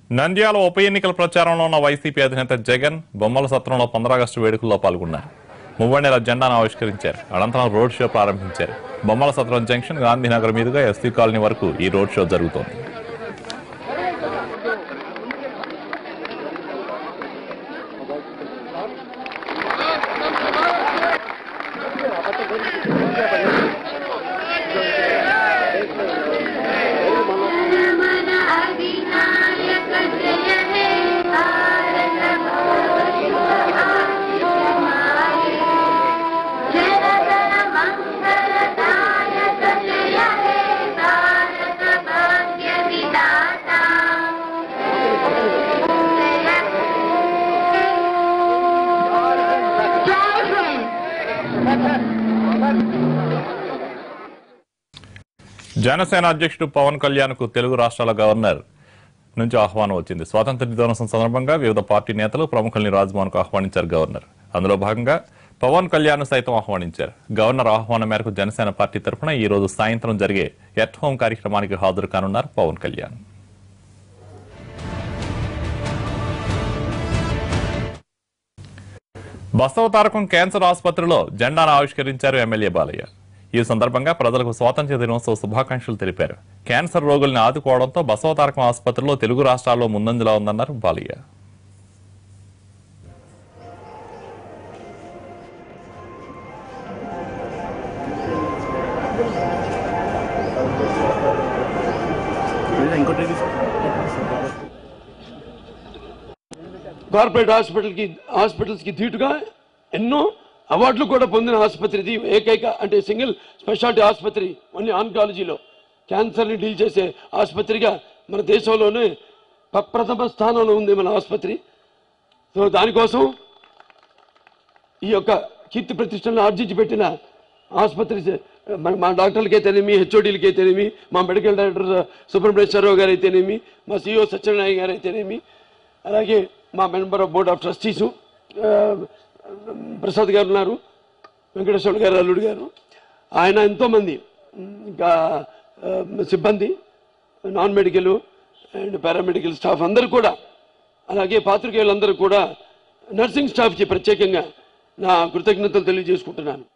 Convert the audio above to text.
నంద్యాల ఉప ఎన్నికల ప్రచారంలో ఉన్న వైసీపీ అధినేత జగన్ బొమ్మల సత్రంలో పంద్రాగస్టు వేడుకల్లో పాల్గొన్నారు మువ్వన్నెల జెండాను ఆవిష్కరించారు అనంతరం రోడ్ షో ప్రారంభించారు బొమ్మల సత్రం జంక్షన్ గాంధీనగర్ మీదుగా ఎస్సీ కాలనీ వరకు ఈ రోడ్ షో జరుగుతోంది मन अधिनायक जय हे भारत जनगण मङ्गलदायक जय हे भारत भाग्य विधाता जय हिंद జనసేన అధ్యక్షుడు పవన్ కళ్యాణ్ కు తెలుగు రాష్ట్రాల గవర్నర్ నుంచి ఆహ్వానం వచ్చింది స్వాతంత్ర దినోత్సవం సందర్భంగా వివిధ పార్టీ నేతలు ప్రముఖుల్ని రాజ్భవన్ కు ఆహ్వానించారు గవర్నర్ అందులో భాగంగా పవన్ కళ్యాణ్ సైతం ఆహ్వానించారు గవర్నర్ ఆహ్వానం మేరకు జనసేన పార్టీ తరఫున ఈ రోజు సాయంత్రం జరిగే ఎట్ హోం కార్యక్రమానికి హాజరు కానున్నారు పవన్ కళ్యాణ్ బసవ తారకం క్యాన్సర్ ఆసుపత్రిలో జెండాను ఆవిష్కరించారు ఎమ్మెల్యే బాలయ్య ఈ సందర్భంగా ప్రజలకు స్వాతంత్ర్య దినోత్సవ శుభాకాంక్షలు తెలిపారు క్యాన్సర్ రోగుల్ని ఆదుకోవడంతో బసవ తారకం ఆసుపత్రిలో తెలుగు రాష్ట్రాల్లో ముందంజలో ఉందన్నారు బాలయ్య కార్పొరేట్ హాస్పిటల్కి హాస్పిటల్స్కి ధీటుగా ఎన్నో అవార్డులు కూడా పొందిన ఆసుపత్రి ఇది ఏకైక అంటే సింగిల్ స్పెషాలిటీ ఆసుపత్రి ఓన్లీ ఆన్కాలజీలో క్యాన్సర్ని డీల్ చేసే ఆసుపత్రిగా మన దేశంలోనే ప్ర- ప్రథమ స్థానంలో ఉంది మన ఆసుపత్రి సో దానికోసం ఈ యొక్క కీర్తి ప్రతిష్టలను ఆర్జించి పెట్టిన ఆసుపత్రి చే- మన మా డాక్టర్లకి అయితేనేమి హెచ్ఓడీలకి అయితేనేమి మా మెడికల్ డైరెక్టర్ సుబ్రహ్మణ్యేశ్వరరావు గారు అయితేనేమి మా సిఇఓ సత్యనారాయణ గారు అయితేనేమి అలాగే మా member of board of trustees ఆ, ప్రసాద్ గారు ఉన్నారు వెంకటేశ్వర గారు అల్లుడు గారు ఆయన ఎంతోమంది ఉమ్, ఇంకా ఆ, సిబ్బంది non medical and paramedical staff అందరూ కూడా అలాగే పాత్రికేయులందరూ కూడా నర్సింగ్ స్టాఫ్కి ప్రత్యేకంగా నా కృతజ్ఞతలు తెలియజేసుకుంటున్నాను